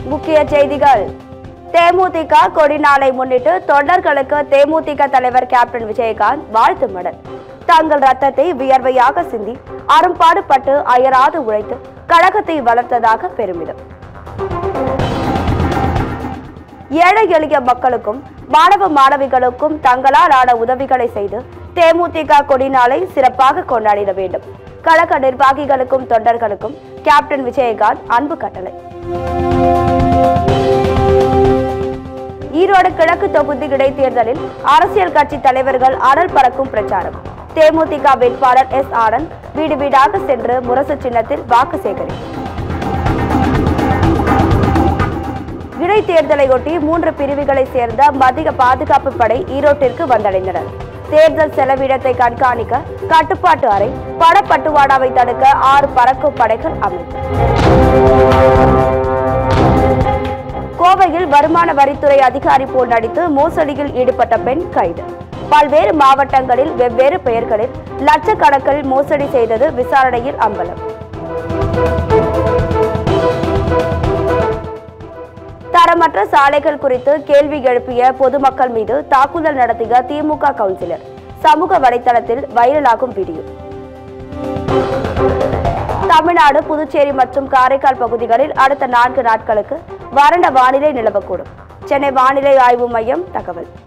முக்கிய செய்திகள் தேமுதிக கொடி நாளை முன்னிட்டு தொண்டர்களுக்கு தேமுதிக தலைவர் கேப்டன் விஜயகாந்த் வாழ்த்து மடல் தங்கள் ரத்தத்தை வியர்வையாக சிந்தி அரும்பாடுபட்டு அயராது உழைத்து கழகத்தை வளர்த்ததாக பெருமிதம் ஏழை எளிய மக்களுக்கும் மாணவ மாணவிகளுக்கும் தங்களால் ஆன உதவிகளை செய்து தேமுதிக கொடி நாளை சிறப்பாக கொண்டாடிட வேண்டும் கழக நிர்வாகிகளுக்கும் தொண்டர்களுக்கும் கேப்டன் விஜயகாந்த் அன்பு கட்டளை ஈரோடு கிழக்கு தொகுதி இடைத்தேர்தலில் அரசியல் கட்சி தலைவர்கள் அனல் பறக்கும் பிரச்சாரம் தேமுதிக வேட்பாளர் எஸ் ஆனந்த் வீடு வீடாக சென்று முரசு சின்னத்தில் வாக்கு சேகரிப்பு இடைத்தேர்தலையொட்டி மூன்று பிரிவுகளை சேர்ந்த மத்திய பாதுகாப்பு படை ஈரோட்டிற்கு வந்தடைந்தனர் தேர்தல் செலவினத்தை கண்காணிக்க கட்டுப்பாட்டு அறை பணப்பட்டுவாடாவை தடுக்க ஆறு பறக்கும் படைகள் அமைப்பு கோவையில் வருமான வரித்துறை அதிகாரி போல் நடித்து மோசடியில் ஈடுபட்ட பெண் கைது பல்வேறு மாவட்டங்களில் வெவ்வேறு பெயர்களில் லட்சக்கணக்கில் மோசடி செய்தது விசாரணையில் அம்பலம் தரமற்ற சாலைகள் குறித்து கேள்வி எழுப்பிய பொதுமக்கள் மீது தாக்குதல் நடத்திய திமுக கவுன்சிலர் சமூக வலைதளத்தில் வைரலாகும் வீடியோ தமிழ்நாடு புதுச்சேரி மற்றும் காரைக்கால் பகுதிகளில் அடுத்த நான்கு நாட்களுக்கு வறண்ட வானிலை நிலவக்கூடும் சென்னை வானிலை ஆய்வு மையம் தகவல்